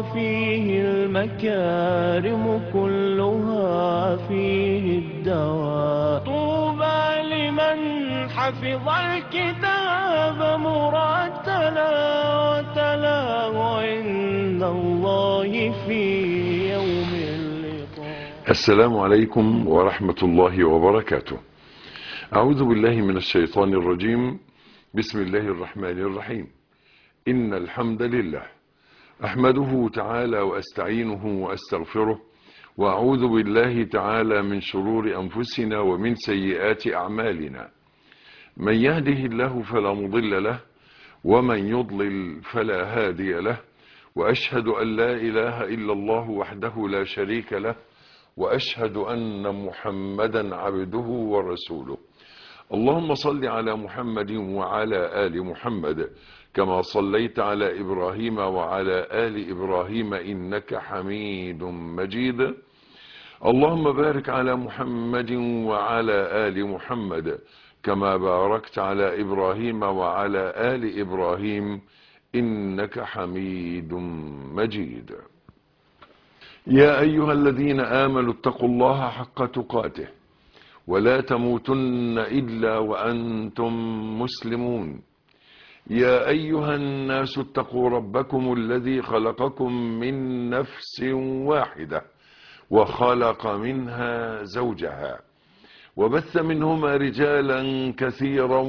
فيه المكارم كلها فيه الدواء طوبى لمن حفظ الكتاب مرتلا وتلاه عند الله في يوم اللقاء السلام عليكم ورحمة الله وبركاته أعوذ بالله من الشيطان الرجيم بسم الله الرحمن الرحيم إن الحمد لله أحمده تعالى وأستعينه وأستغفره وأعوذ بالله تعالى من شرور أنفسنا ومن سيئات أعمالنا من يهده الله فلا مضل له ومن يضلل فلا هادي له وأشهد أن لا إله إلا الله وحده لا شريك له وأشهد أن محمدا عبده ورسوله اللهم صل على محمد وعلى آل محمد كما صليت على إبراهيم وعلى آل إبراهيم إنك حميد مجيد اللهم بارك على محمد وعلى آل محمد كما باركت على إبراهيم وعلى آل إبراهيم إنك حميد مجيد يا أيها الذين آمنوا اتقوا الله حق تقاته ولا تموتن إلا وأنتم مسلمون يا أيها الناس اتقوا ربكم الذي خلقكم من نفس واحدة وخلق منها زوجها وبث منهما رجالا كثيرا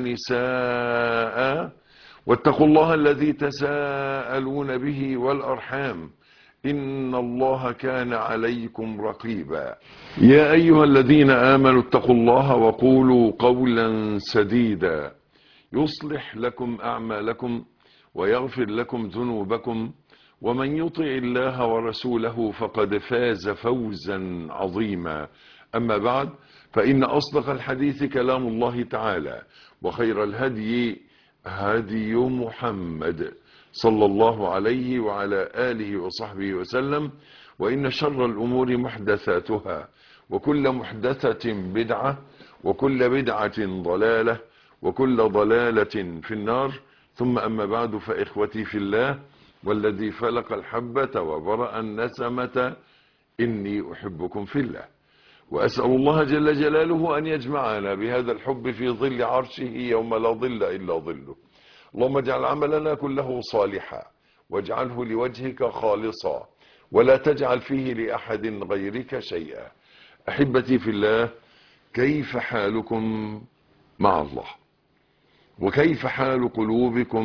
ونساء واتقوا الله الذي تساءلون به والأرحام إن الله كان عليكم رقيبا يا أيها الذين آمنوا اتقوا الله وقولوا قولا سديدا يصلح لكم أعمالكم ويغفر لكم ذنوبكم ومن يطع الله ورسوله فقد فاز فوزا عظيما أما بعد فإن أصدق الحديث كلام الله تعالى وخير الهدي هدي محمد صلى الله عليه وعلى آله وصحبه وسلم وإن شر الأمور محدثاتها وكل محدثة بدعة وكل بدعة ضلالة وكل ضلالة في النار ثم أما بعد فإخوتي في الله والذي فلق الحبة وبرأ النسمة إني أحبكم في الله وأسأل الله جل جلاله أن يجمعنا بهذا الحب في ظل عرشه يوم لا ظل إلا ظله اللهم اجعل عملنا كله صالحا واجعله لوجهك خالصا ولا تجعل فيه لأحد غيرك شيئا أحبتي في الله كيف حالكم مع الله وكيف حال قلوبكم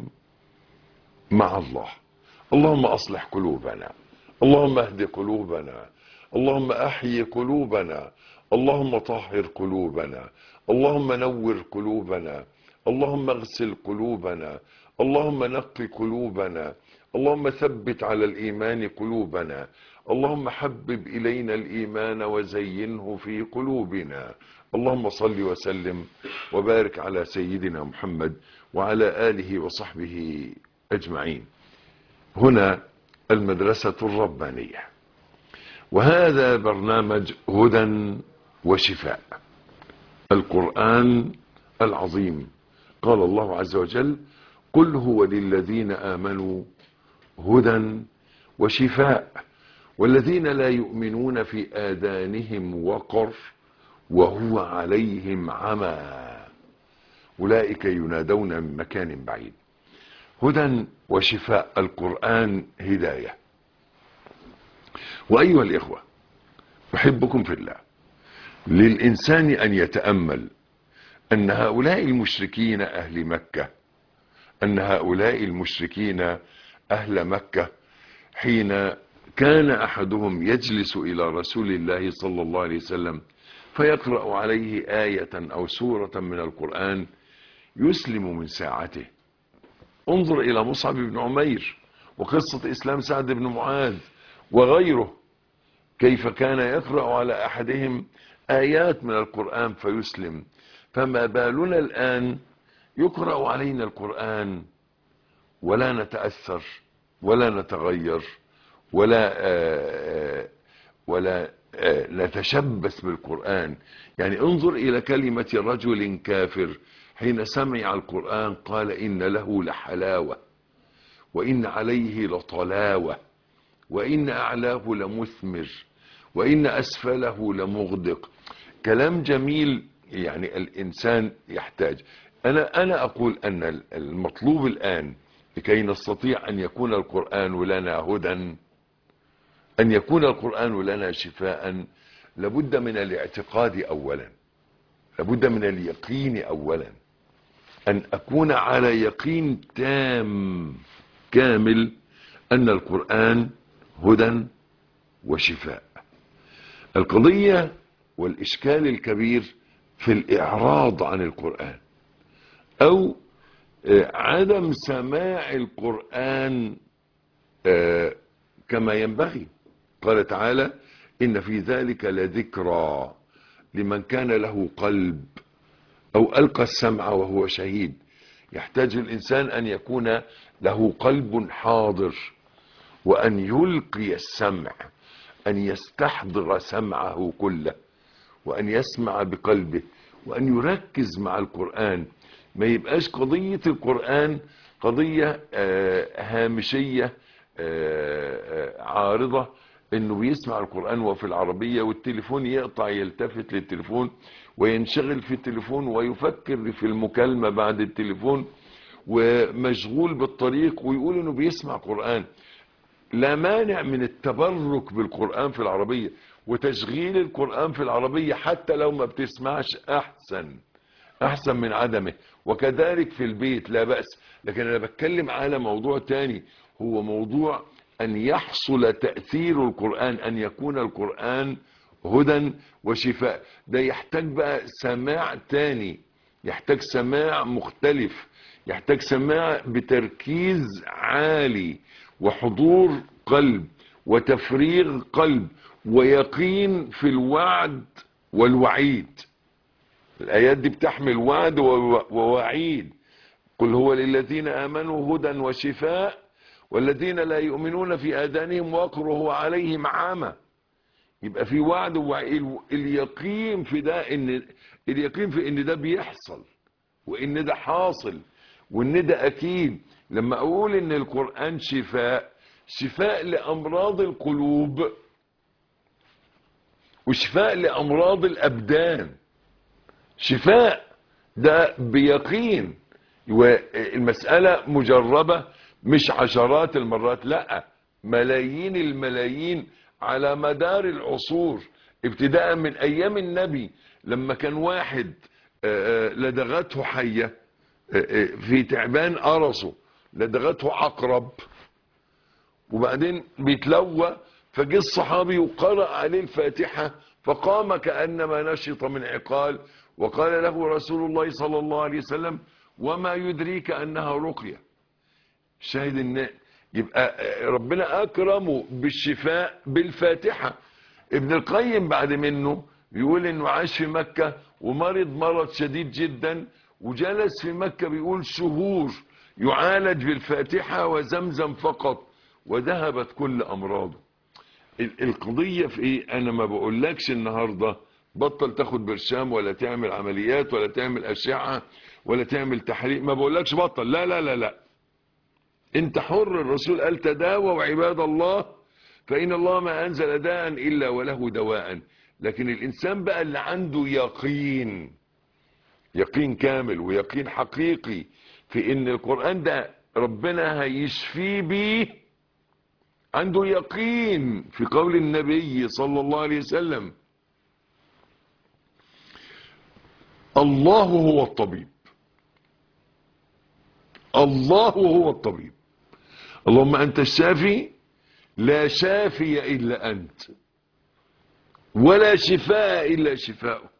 مع الله اللهم أصلح قلوبنا اللهم اهد قلوبنا اللهم أحيي قلوبنا اللهم طهر قلوبنا اللهم نور قلوبنا اللهم اغسل قلوبنا اللهم نق قلوبنا اللهم ثبت على الإيمان قلوبنا اللهم حبب إلينا الإيمان وزينه في قلوبنا اللهم صل وسلم وبارك على سيدنا محمد وعلى آله وصحبه أجمعين هنا المدرسة الربانية وهذا برنامج هدى وشفاء القرآن العظيم قال الله عز وجل قل هو للذين آمنوا هدى وشفاء والذين لا يؤمنون في آذانهم وقر وهو عليهم عمى أولئك ينادون من مكان بعيد هدى وشفاء القرآن هداية وأيها الإخوة أحبكم في الله للإنسان أن يتأمل أن هؤلاء المشركين أهل مكة أن هؤلاء المشركين أهل مكة حين كان أحدهم يجلس إلى رسول الله صلى الله عليه وسلم فيقرأ عليه آية أو سورة من القرآن يسلم من ساعته انظر إلى مصعب بن عمير وقصة إسلام سعد بن معاذ وغيره كيف كان يقرأ على أحدهم آيات من القرآن فيسلم فما بالنا الآن يقرأ علينا القرآن ولا نتأثر ولا نتغير ولا آآ ولا آآ نتشبث بالقرآن يعني انظر إلى كلمة رجل كافر حين سمع القرآن قال إن له لحلاوة وإن عليه لطلاوة وإن أعلاه لمثمر وإن أسفله لمغدق كلام جميل يعني الإنسان يحتاج أنا, أنا أقول أن المطلوب الآن لكي نستطيع أن يكون القرآن لنا هدى أن يكون القرآن لنا شفاء لابد من الاعتقاد أولا لابد من اليقين أولا أن أكون على يقين تام كامل أن القرآن هدى وشفاء القضية والإشكال الكبير في الإعراض عن القرآن أو عدم سماع القرآن كما ينبغي قال تعالى إن في ذلك لذكرى لمن كان له قلب أو ألقى السمع وهو شهيد يحتاج الإنسان أن يكون له قلب حاضر وأن يلقي السمع أن يستحضر سمعه كله وأن يسمع بقلبه وأن يركز مع القرآن ما يبقاش قضية القرآن قضية هامشية عارضة انه بيسمع القرآن وفي العربية والتليفون يقطع يلتفت للتليفون وينشغل في التليفون ويفكر في المكالمة بعد التليفون ومشغول بالطريق ويقول انه بيسمع قرآن لا مانع من التبرك بالقرآن في العربية وتشغيل القرآن في العربية حتى لو ما بتسمعش احسن احسن من عدمه وكذلك في البيت لا بأس لكن انا بتكلم على موضوع تاني هو موضوع ان يحصل تأثير القرآن ان يكون القرآن هدى وشفاء ده يحتاج بقى سماع تاني يحتاج سماع مختلف يحتاج سماع بتركيز عالي وحضور قلب وتفريغ قلب ويقين في الوعد والوعيد الآيات دي بتحمل وعد ووعيد قل هو للذين آمنوا هدى وشفاء والذين لا يؤمنون في آذانهم وقر هو عليهم عامة يبقى في وعد ووعيد اليقين في ده ان اليقين في ان ده بيحصل وان ده حاصل وان ده اكيد لما اقول ان القرآن شفاء شفاء لامراض القلوب وشفاء لامراض الابدان شفاء ده بيقين والمسألة مجربة مش عشرات المرات لا ملايين الملايين على مدار العصور ابتداء من ايام النبي لما كان واحد لدغته حية في تعبان قرصه لدغته عقرب وبعدين بيتلوى فجه الصحابي وقرأ عليه الفاتحة فقام كأنما نشط من عقال وقال له رسول الله صلى الله عليه وسلم وما يدريك أنها رقية شاهد ان يبقى ربنا أكرمه بالشفاء بالفاتحة ابن القيم بعد منه بيقول انه عاش في مكة ومرض مرض شديد جدا وجلس في مكة بيقول شهور يعالج بالفاتحة وزمزم فقط وذهبت كل أمراضه القضية في ايه انا ما بقولكش النهاردة بطل تاخد برشام ولا تعمل عمليات ولا تعمل اشعة ولا تعمل تحريق ما بقولكش بطل لا لا لا لا انت حر الرسول قال تداووا عباد الله فإن الله ما أنزل داء إلا وله دواء لكن الإنسان بقى اللي عنده يقين يقين كامل ويقين حقيقي في ان القرآن ده ربنا هيشفيه بيه عنده يقين في قول النبي صلى الله عليه وسلم الله هو الطبيب الله هو الطبيب اللهم أنت الشافي لا شافي إلا أنت ولا شفاء إلا شفاؤك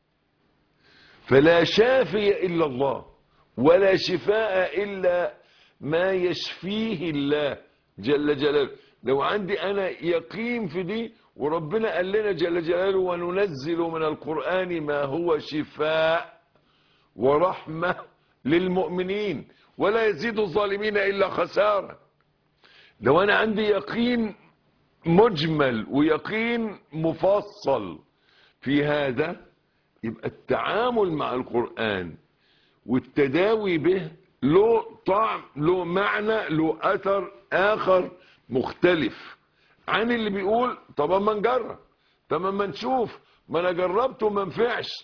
فلا شافي إلا الله ولا شفاء إلا ما يشفيه الله جل جلاله لو عندي أنا يقين في دي وربنا قال لنا جل جلاله وننزل من القرآن ما هو شفاء ورحمة للمؤمنين ولا يزيد الظالمين إلا خسارة لو أنا عندي يقين مجمل ويقين مفصل في هذا يبقى التعامل مع القرآن والتداوي به له طعم له معنى له اثر اخر مختلف عن اللي بيقول طب اما نجرب طب اما نشوف ما انا جربته وما نفعش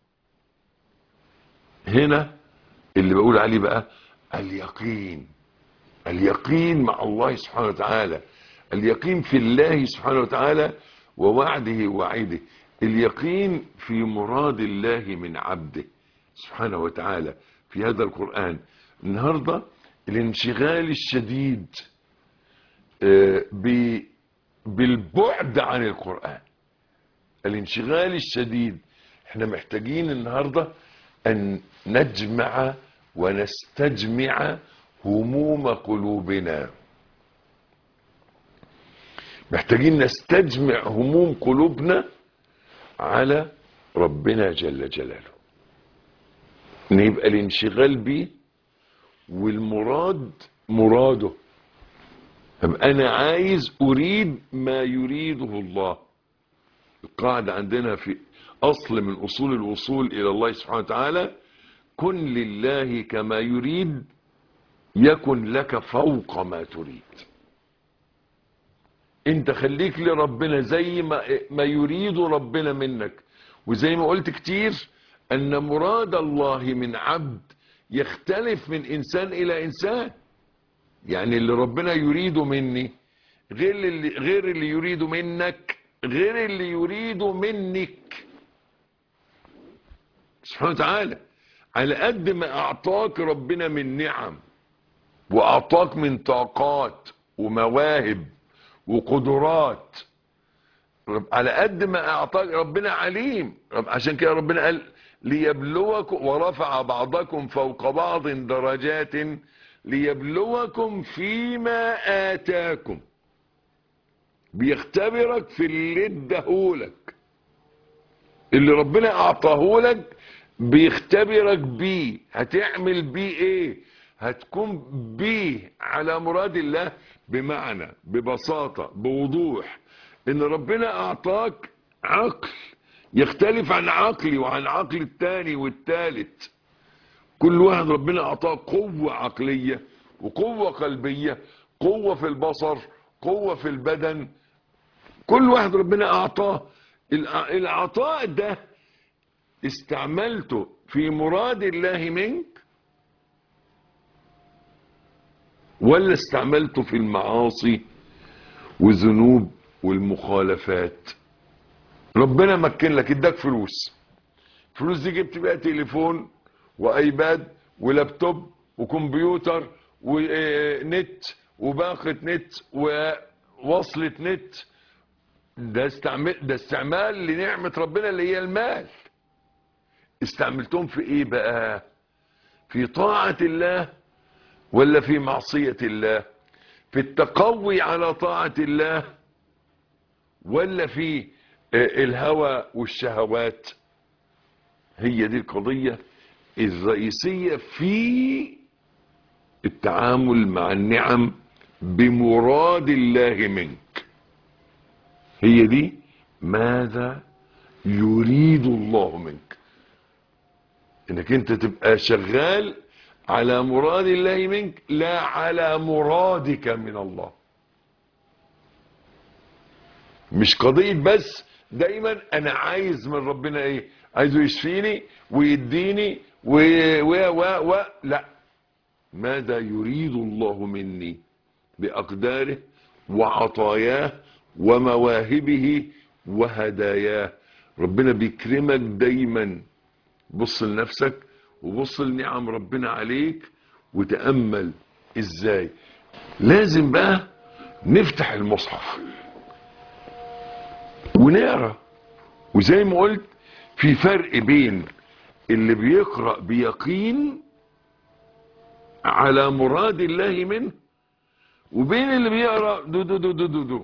هنا اللي بقول عليه بقى اليقين اليقين مع الله سبحانه وتعالى اليقين في الله سبحانه وتعالى ووعده ووعيده اليقين في مراد الله من عبده سبحانه وتعالى في هذا القرآن النهاردة الانشغال الشديد آه، ب- بالبعد عن القرآن الانشغال الشديد احنا محتاجين النهاردة ان نجمع ونستجمع هموم قلوبنا محتاجين نستجمع هموم قلوبنا على ربنا جل جلاله ان يبقى الانشغال بيه والمراد مراده أبقى انا عايز اريد ما يريده الله القاعدة عندنا في اصل من اصول الوصول الى الله سبحانه وتعالى كن لله كما يريد يكن لك فوق ما تريد انت خليك لربنا زي ما, ما يريد ربنا منك وزي ما قلت كتير ان مراد الله من عبد يختلف من انسان الى انسان يعني اللي ربنا يريده مني غير اللي غير اللي يريده منك غير اللي يريده منك سبحانه وتعالى على قد ما اعطاك ربنا من نعم واعطاك من طاقات ومواهب وقدرات رب- على قد ما اعطاك ربنا عليم رب- عشان كده ربنا قال ليبلوكم ورفع بعضكم فوق بعض درجات ليبلوكم فيما آتاكم بيختبرك في اللي اداهولك اللي ربنا اعطاهولك بيختبرك بيه هتعمل بيه ايه هتكون بيه على مراد الله بمعنى ببساطة بوضوح ان ربنا اعطاك عقل يختلف عن عقلي وعن عقل التاني والتالت كل واحد ربنا اعطاه قوة عقلية وقوة قلبية قوة في البصر قوة في البدن كل واحد ربنا اعطاه الع- العطاء ده استعملته في مراد الله منك ولا استعملته في المعاصي والذنوب والمخالفات ربنا مكن لك اداك فلوس فلوس دي جبت بيها تليفون وايباد ولابتوب وكمبيوتر ونت وباقة نت ووصلة نت ده استعمل ده استعمال لنعمة ربنا اللي هي المال استعملتهم في ايه بقى في طاعة الله ولا في معصية الله في التقوي على طاعة الله ولا في آه، الهوى والشهوات هي دي القضية الرئيسية في التعامل مع النعم بمراد الله منك هي دي ماذا يريد الله منك انك انت تبقى شغال على مراد الله منك لا على مرادك من الله مش قضية بس دايما انا عايز من ربنا ايه عايزه يشفيني ويديني و و و و لا ماذا يريد الله مني بأقداره وعطاياه ومواهبه وهداياه ربنا بيكرمك دايما بص لنفسك وبص لنعم ربنا عليك وتأمل ازاي لازم بقى نفتح المصحف ونقرا وزي ما قلت في فرق بين اللي بيقرأ بيقين على مراد الله منه وبين اللي بيقرأ دو دو دو دو دو, دو.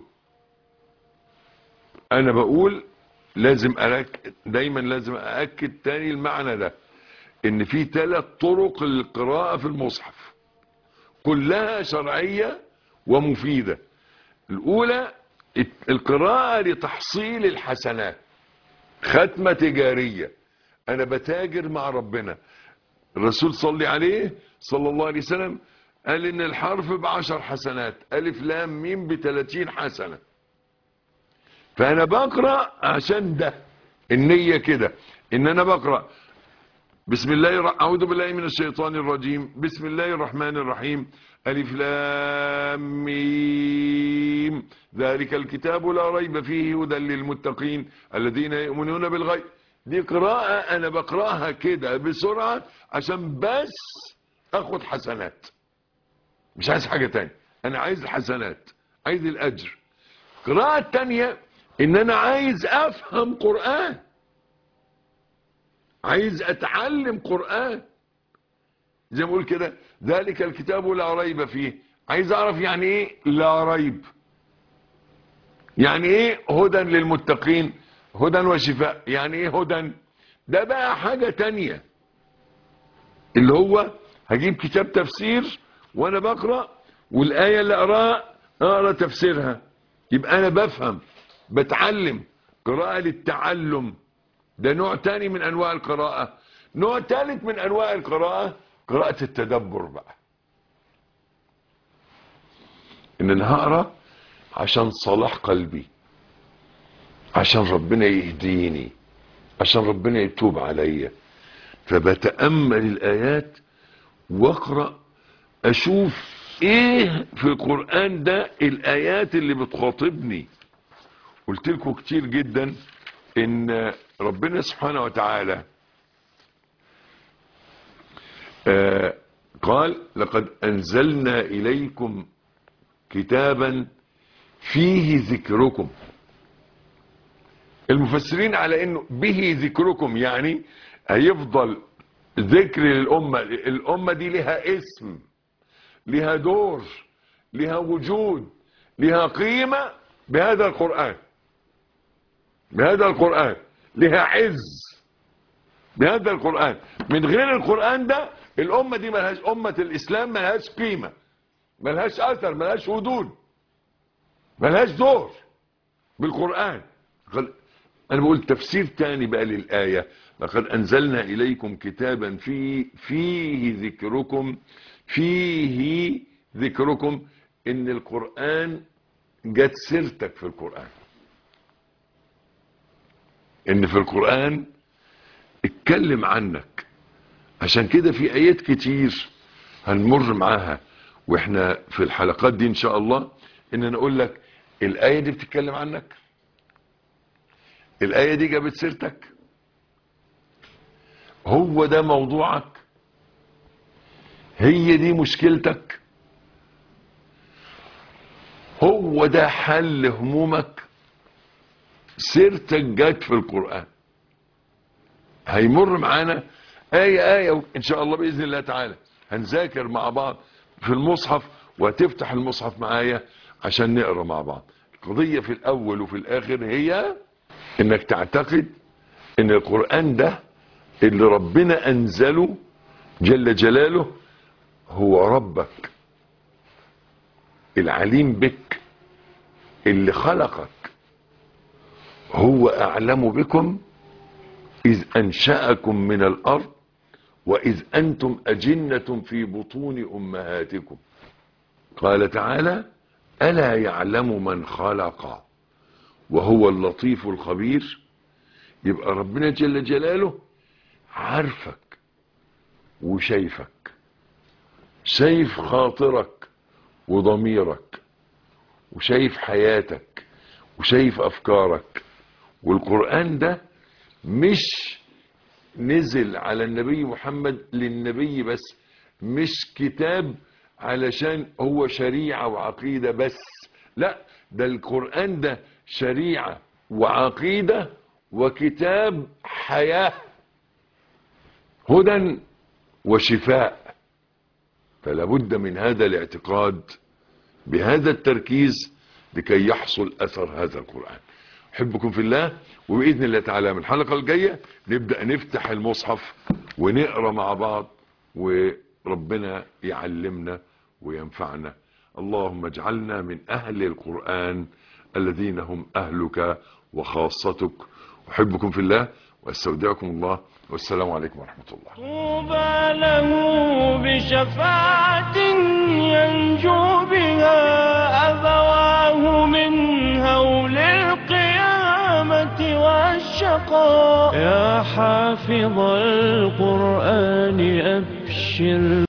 انا بقول لازم أرك... دايما لازم أأكد تاني المعنى ده ان في ثلاث طرق للقراءة في المصحف كلها شرعية ومفيدة الاولى القراءة لتحصيل الحسنات ختمة تجارية انا بتاجر مع ربنا الرسول صلي عليه صلى الله عليه وسلم قال ان الحرف بعشر حسنات الف لام ميم بتلاتين حسنة فانا بقرأ عشان ده النية كده ان انا بقرأ بسم الله الر- اعوذ بالله من الشيطان الرجيم بسم الله الرحمن الرحيم الف لام ميم ذلك الكتاب لا ريب فيه هدى للمتقين الذين يؤمنون بالغيب دي قراءة انا بقراها كده بسرعة عشان بس اخد حسنات مش عايز حاجة تانية انا عايز الحسنات عايز الاجر قراءة تانية ان انا عايز افهم قرآن عايز اتعلم قرآن زي ما اقول كده ذلك الكتاب لا ريب فيه عايز اعرف يعني ايه لا ريب يعني ايه هدى للمتقين هدى وشفاء يعني ايه هدى ده بقى حاجة تانية اللي هو هجيب كتاب تفسير وانا بقرأ والآية اللي اقراها اقرا تفسيرها يبقى انا بفهم بتعلم قراءة للتعلم ده نوع تاني من انواع القراءة نوع تالت من انواع القراءة قراءة التدبر بقى ان انا هقرا عشان صلاح قلبي عشان ربنا يهديني عشان ربنا يتوب عليا فبتأمل الآيات واقرأ أشوف إيه في القرآن ده الآيات اللي بتخاطبني قلت لكم كتير جدا إن ربنا سبحانه وتعالى آه قال لقد أنزلنا إليكم كتابا فيه ذكركم المفسرين على انه به ذكركم يعني هيفضل ذكر للأمة الأمة دي لها اسم لها دور لها وجود لها قيمة بهذا القرآن بهذا القرآن لها عز بهذا القرآن من غير القرآن ده الأمة دي ملهاش أمة الإسلام ملهاش قيمة ملهاش أثر ملهاش وجود ملهاش دور بالقرآن قال- أنا بقول تفسير تاني بقى للآية لقد أنزلنا إليكم كتابا فيه, فيه ذكركم فيه ذكركم إن القرآن جت سيرتك في القرآن إن في القرآن اتكلم عنك عشان كده في آيات كتير هنمر معاها واحنا في الحلقات دي ان شاء الله ان انا اقول لك الآية دي بتتكلم عنك الآية دي جابت سيرتك هو ده موضوعك هي دي مشكلتك هو ده حل همومك سيرتك جت في القرآن هيمر معانا آية آية إن شاء الله بإذن الله تعالى هنذاكر مع بعض في المصحف وتفتح المصحف معايا عشان نقرأ مع بعض القضية في الأول وفي الآخر هي إنك تعتقد إن القرآن ده اللي ربنا أنزله جل جلاله هو ربك العليم بك اللي خلقك هو أعلم بكم إذ أنشأكم من الأرض وإذ أنتم أجنة في بطون أمهاتكم قال تعالى ألا يعلم من خلق وهو اللطيف الخبير يبقى ربنا جل جلاله عارفك وشايفك شايف خاطرك وضميرك وشايف حياتك وشايف أفكارك والقرآن ده مش نزل على النبي محمد للنبي بس مش كتاب علشان هو شريعة وعقيدة بس لا ده القرآن ده شريعة وعقيدة وكتاب حياة هدى وشفاء فلا بد من هذا الاعتقاد بهذا التركيز لكي يحصل أثر هذا القرآن أحبكم في الله وبإذن الله تعالى من الحلقة الجاية نبدأ نفتح المصحف ونقرأ مع بعض وربنا يعلمنا وينفعنا اللهم اجعلنا من أهل القرآن الذين هم أهلك وخاصتك أحبكم في الله واستودعكم الله والسلام عليكم ورحمة الله طوبى له بشفاعة ينجو بها أبواه من هول القيامة والشقاء يا حافظ القرآن أبشر